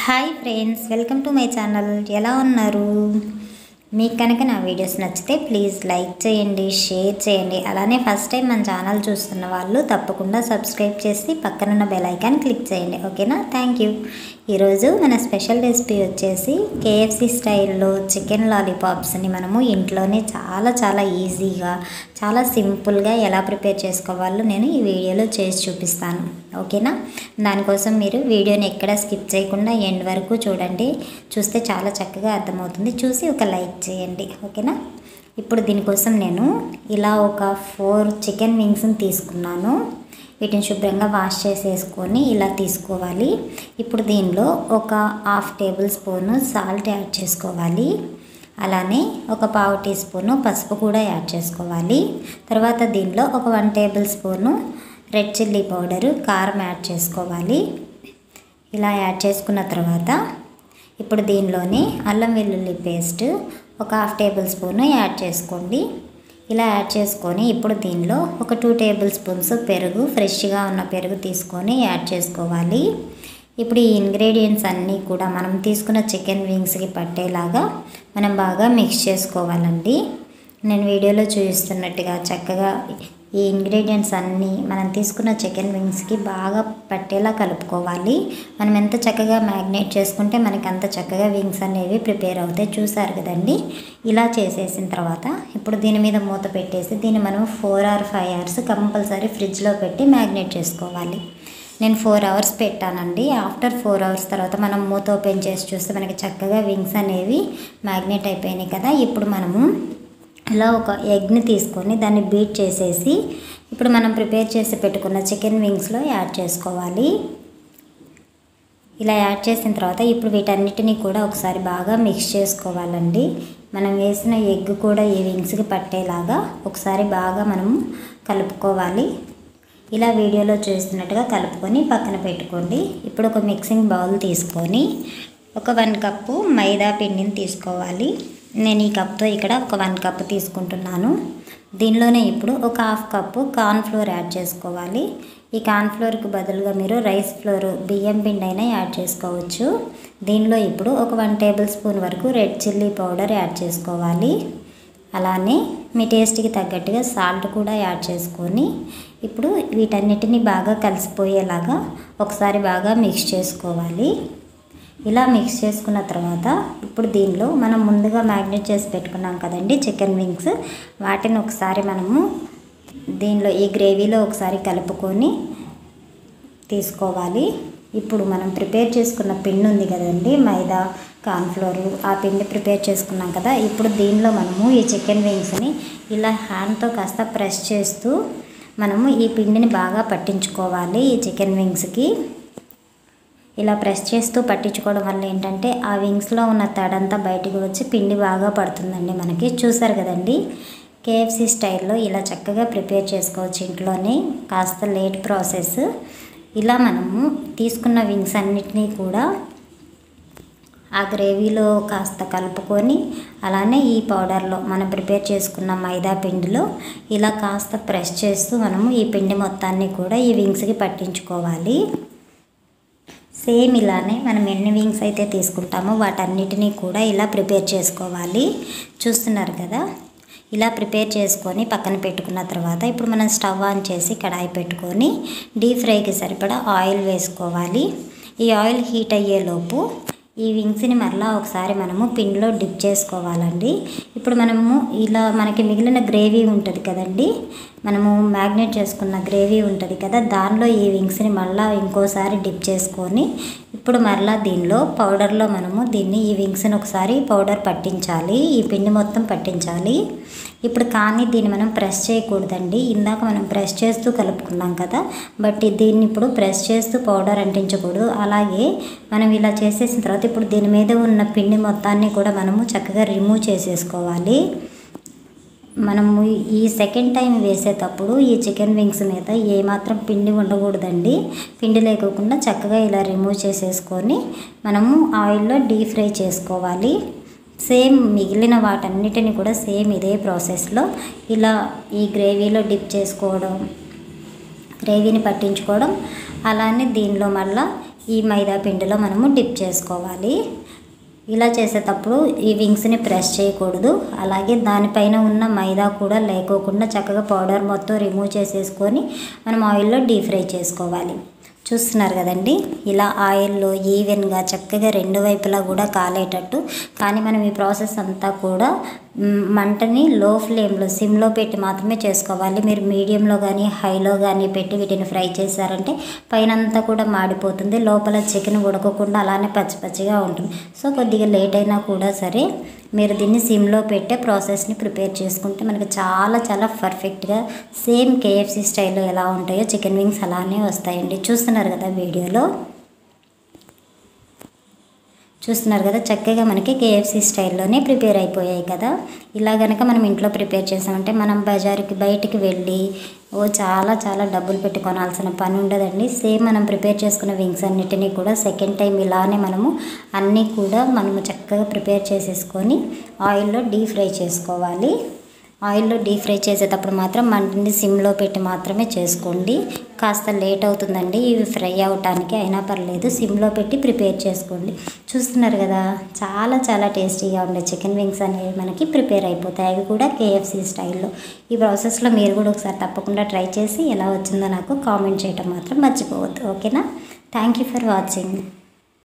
hi friends welcome to my channel ఎలా ఉన్నారు మీకు కనుక నా వీడియోస్ నచ్చితే ప్లీజ్ లైక్ చేయండి షేర్ చేయండి అలానే ఫస్ట్ టైం మన ఛానల్ చూస్తున్న వాళ్ళు తప్పకుండా సబ్స్క్రైబ్ చేసి పక్కనున్న బెల్ ఐకాన్ క్లిక్ చేయండి ఓకేనా థ్యాంక్ యూ ఈరోజు మన స్పెషల్ రెసిపీ వచ్చేసి కేఎఫ్సి స్టైల్లో చికెన్ లాలీపాప్స్ని మనము ఇంట్లోనే చాలా చాలా ఈజీగా చాలా సింపుల్గా ఎలా ప్రిపేర్ చేసుకోవాలో నేను ఈ వీడియోలో చేసి చూపిస్తాను ఓకేనా దానికోసం మీరు వీడియోని ఎక్కడ స్కిప్ చేయకుండా ఎండ్ వరకు చూడండి చూస్తే చాలా చక్కగా అర్థమవుతుంది చూసి ఒక లైక్ చేయండి ఓకేనా ఇప్పుడు దీనికోసం నేను ఇలా ఒక ఫోర్ చికెన్ వింగ్స్ని తీసుకున్నాను వీటిని శుభ్రంగా వాష్ చేసేసుకొని ఇలా తీసుకోవాలి ఇప్పుడు దీనిలో ఒక half table spoon salt add చేసుకోవాలి అలానే ఒక పావు టీ స్పూను పసుపు కూడా యాడ్ చేసుకోవాలి తర్వాత దీనిలో ఒక one table spoon red chilli powder కారం యాడ్ చేసుకోవాలి ఇలా యాడ్ చేసుకున్న తర్వాత ఇప్పుడు దీనిలోనే అల్లం వెల్లుల్లి పేస్ట్ ఒక హాఫ్ టేబుల్ స్పూన్ యాడ్ చేసుకోండి ఇలా యాడ్ చేసుకొని ఇప్పుడు దీనిలో ఒక టూ టేబుల్ స్పూన్స్ పెరుగు ఫ్రెష్గా ఉన్న పెరుగు తీసుకొని యాడ్ చేసుకోవాలి ఇప్పుడు ఈ ఇంగ్రీడియంట్స్ అన్నీ కూడా మనం తీసుకున్న చికెన్ వింగ్స్కి పట్టేలాగా మనం బాగా మిక్స్ చేసుకోవాలండి నేను వీడియోలో చూపిస్తున్నట్టుగా చక్కగా ఈ ఇంగ్రీడియంట్స్ అన్నీ మనం తీసుకున్న చికెన్ వింగ్స్కి బాగా పట్టేలా కలుపుకోవాలి మనం ఎంత చక్కగా మ్యాగ్నేట్ చేసుకుంటే మనకి అంత చక్కగా వింగ్స్ అనేవి ప్రిపేర్ అవుతాయి చూసారు కదండి ఇలా చేసేసిన తర్వాత ఇప్పుడు దీని మీద మూత పెట్టేసి దీన్ని మనం four or five hours compulsory ఫ్రిడ్జ్లో పెట్టి మ్యాగ్నేట్ చేసుకోవాలి నేను ఫోర్ అవర్స్ పెట్టానండి ఆఫ్టర్ ఫోర్ అవర్స్ తర్వాత మనం మూత ఓపెన్ చేసి చూస్తే మనకి చక్కగా వింగ్స్ అనేవి మ్యాగ్నేట్ అయిపోయినాయి కదా ఇప్పుడు మనము ఇలా ఒక ఎగ్ని తీసుకొని దాన్ని బీట్ చేసేసి ఇప్పుడు మనం ప్రిపేర్ చేసి పెట్టుకున్న చికెన్ వింగ్స్లో యాడ్ చేసుకోవాలి ఇలా యాడ్ చేసిన తర్వాత ఇప్పుడు వీటన్నిటిని కూడా ఒకసారి బాగా మిక్స్ చేసుకోవాలండి మనం వేసిన ఎగ్ కూడా ఈ వింగ్స్కి పట్టేలాగా ఒకసారి బాగా మనము కలుపుకోవాలి ఇలా వీడియోలో చూస్తున్నట్టుగా కలుపుకొని పక్కన పెట్టుకోండి ఇప్పుడు ఒక మిక్సింగ్ బౌల్ తీసుకొని ఒక వన్ కప్పు మైదా పిండిని తీసుకోవాలి నేను ఈ కప్తో ఇక్కడ ఒక వన్ కప్ తీసుకుంటున్నాను దీనిలోనే ఇప్పుడు ఒక half cup corn flour add చేసుకోవాలి ఈ కార్న్ ఫ్లోర్కి బదులుగా మీరు రైస్ ఫ్లోర్ బియ్యం పిండి అయినా యాడ్ చేసుకోవచ్చు దీనిలో ఇప్పుడు ఒక వన్ టేబుల్ స్పూన్ వరకు రెడ్ చిల్లీ పౌడర్ యాడ్ చేసుకోవాలి అలానే మీ టేస్ట్కి తగ్గట్టుగా సాల్ట్ కూడా యాడ్ చేసుకొని ఇప్పుడు వీటన్నిటిని బాగా కలిసిపోయేలాగా ఒకసారి బాగా మిక్స్ చేసుకోవాలి ఇలా మిక్స్ చేసుకున్న తర్వాత ఇప్పుడు దీనిలో మనం ముందుగా మ్యాగ్నేట్ చేసి పెట్టుకున్నాం కదండి చికెన్ వింగ్స్ వాటిని ఒకసారి మనము దీనిలో ఈ గ్రేవీలో ఒకసారి కలుపుకొని తీసుకోవాలి ఇప్పుడు మనం ప్రిపేర్ చేసుకున్న పిండి ఉంది కదండి మైదా కార్న్ఫ్లోర్ ఆ పిండి ప్రిపేర్ చేసుకున్నాం కదా ఇప్పుడు దీనిలో మనము ఈ చికెన్ వింగ్స్ని ఇలా హ్యాండ్తో కాస్త ప్రెస్ చేస్తూ మనము ఈ పిండిని బాగా పట్టించుకోవాలి ఈ చికెన్ వింగ్స్కి ఇలా ప్రెస్ చేస్తూ పట్టించుకోవడం వల్ల ఏంటంటే ఆ వింగ్స్లో ఉన్న తడంతా బయటకు వచ్చి పిండి బాగా పడుతుందండి మనకి చూసారు కదండి కేఎఫ్సి స్టైల్లో ఇలా చక్కగా ప్రిపేర్ చేసుకోవచ్చు ఇంట్లోనే కాస్త లేట్ ప్రాసెస్ ఇలా మనము తీసుకున్న వింగ్స్ అన్నిటినీ కూడా ఆ గ్రేవీలో కాస్త కలుపుకొని అలానే ఈ పౌడర్లో మనం ప్రిపేర్ చేసుకున్న మైదా పిండిలో ఇలా కాస్త ప్రెస్ చేస్తూ మనము ఈ పిండి మొత్తాన్ని కూడా ఈ వింగ్స్కి పట్టించుకోవాలి సేమ్ ఇలానే మనం ఎన్ని వింగ్స్ అయితే తీసుకుంటామో వాటన్నిటినీ కూడా ఇలా ప్రిపేర్ చేసుకోవాలి చూస్తున్నారు కదా ఇలా ప్రిపేర్ చేసుకొని పక్కన పెట్టుకున్న తర్వాత ఇప్పుడు మనం స్టవ్ ఆన్ చేసి కడాయి పెట్టుకొని డీప్ ఫ్రైకి సరిపడా ఆయిల్ వేసుకోవాలి ఈ ఆయిల్ హీట్ అయ్యేలోపు ఈ వింగ్స్ని మరలా ఒకసారి మనము పిండిలో డిప్ చేసుకోవాలండి ఇప్పుడు మనము ఇలా మనకి మిగిలిన గ్రేవీ ఉంటుంది కదండి మనము మ్యాగ్నేట్ చేసుకున్న గ్రేవీ ఉంటుంది కదా దానిలో ఈ వింగ్స్ని మళ్ళీ ఇంకోసారి డిప్ చేసుకొని ఇప్పుడు మరలా దీనిలో పౌడర్లో మనము దీన్ని ఈ వింగ్స్ని ఒకసారి పౌడర్ పట్టించాలి ఈ పిండి మొత్తం పట్టించాలి ఇప్పుడు కానీ దీన్ని మనం ప్రెస్ చేయకూడదండి ఇందాక మనం ప్రెస్ చేస్తూ కలుపుకున్నాం కదా బట్ దీన్ని ఇప్పుడు ప్రెస్ చేస్తూ పౌడర్ అంటించకూడదు అలాగే మనం ఇలా చేసేసిన తర్వాత ఇప్పుడు దీని మీద ఉన్న పిండి మొత్తాన్ని కూడా మనము చక్కగా రిమూవ్ చేసేసుకోవాలి మనము ఈ సెకండ్ టైం వేసేటప్పుడు ఈ చికెన్ వింగ్స్ మీద ఏమాత్రం పిండి ఉండకూడదండి పిండి లేకోకుండా చక్కగా ఇలా రిమూవ్ చేసేసుకొని మనము ఆయిల్లో డీప్ ఫ్రై చేసుకోవాలి సేమ్ మిగిలిన వాటన్నిటిని కూడా సేమ్ ఇదే ప్రాసెస్లో ఇలా ఈ గ్రేవీలో డిప్ చేసుకోవడం గ్రేవీని పట్టించుకోవడం అలానే దీనిలో మళ్ళా ఈ మైదా పిండిలో మనము డిప్ చేసుకోవాలి ఇలా చేసేటప్పుడు ఈ వింగ్స్ని ప్రెస్ చేయకూడదు అలాగే దానిపైన ఉన్న మైదా కూడా లేకోకుండా చక్కగా పౌడర్ మొత్తం రిమూవ్ చేసేసుకొని మనం ఆయిల్లో డీప్ ఫ్రై చేసుకోవాలి చూస్తున్నారు కదండి ఇలా ఆయిల్లో ఈవెన్గా చక్కగా రెండు వైపులా కూడా కాలేటట్టు కానీ మనం ఈ ప్రాసెస్ అంతా కూడా మ్, మంటని లో ఫ్లేమ్లో సిమ్లో పెట్టి మాత్రమే చేసుకోవాలి మీరు మీడియంలో కానీ హైలో కానీ పెట్టి వీటిని ఫ్రై చేశారంటే పైన అంతా కూడా మాడిపోతుంది లోపల చికెన్ ఉడకకుండా అలానే పచ్చి పచ్చిగా ఉంటుంది సో కొద్దిగా లేట్ అయినా కూడా సరే మీరు దీన్ని సిమ్లో పెట్టే ప్రాసెస్ని ప్రిపేర్ చేసుకుంటే మనకి చాలా చాలా పర్ఫెక్ట్గా సేమ్ కేఎఫ్సి స్టైల్లో ఎలా ఉంటాయో చికెన్ వింగ్స్ అలానే వస్తాయండి చూస్తున్నారు కదా వీడియోలో చూస్తున్నారు కదా చక్కగా మనకి కేఎఫ్సి స్టైల్లోనే ప్రిపేర్ అయిపోయాయి కదా ఇలా కనుక మనం ఇంట్లో ప్రిపేర్ చేసామంటే మనం బజారుకి బయటికి వెళ్ళి ఓ చాలా చాలా డబ్బులు పెట్టి కొనాల్సిన పని ఉండదండి సేమ్ మనం ప్రిపేర్ చేసుకున్న వింగ్స్ అన్నిటినీ కూడా సెకండ్ టైం ఇలానే మనము అన్నీ కూడా మనము చక్కగా ప్రిపేర్ చేసేసుకొని ఆయిల్లో డీప్ ఫ్రై చేసుకోవాలి ఆయిల్లో డీప్ ఫ్రై చేసేటప్పుడు మాత్రం మంటని సిమ్లో పెట్టి మాత్రమే చేసుకోండి కాస్త లేట్ అవుతుందండి ఇవి ఫ్రై అవటానికి అయినా పర్లేదు సిమ్లో పెట్టి ప్రిపేర్ చేసుకోండి చూస్తున్నారు కదా చాలా చాలా టేస్టీగా ఉండే చికెన్ వింగ్స్ అనేవి మనకి ప్రిపేర్ అయిపోతాయి అవి కూడా కేఎఫ్సి స్టైల్లో ఈ ప్రాసెస్లో మీరు కూడా ఒకసారి తప్పకుండా ట్రై చేసి ఎలా వచ్చిందో నాకు కామెంట్ చేయటం మాత్రం మర్చిపోవద్దు ఓకేనా థ్యాంక్ యూ ఫర్ వాచింగ్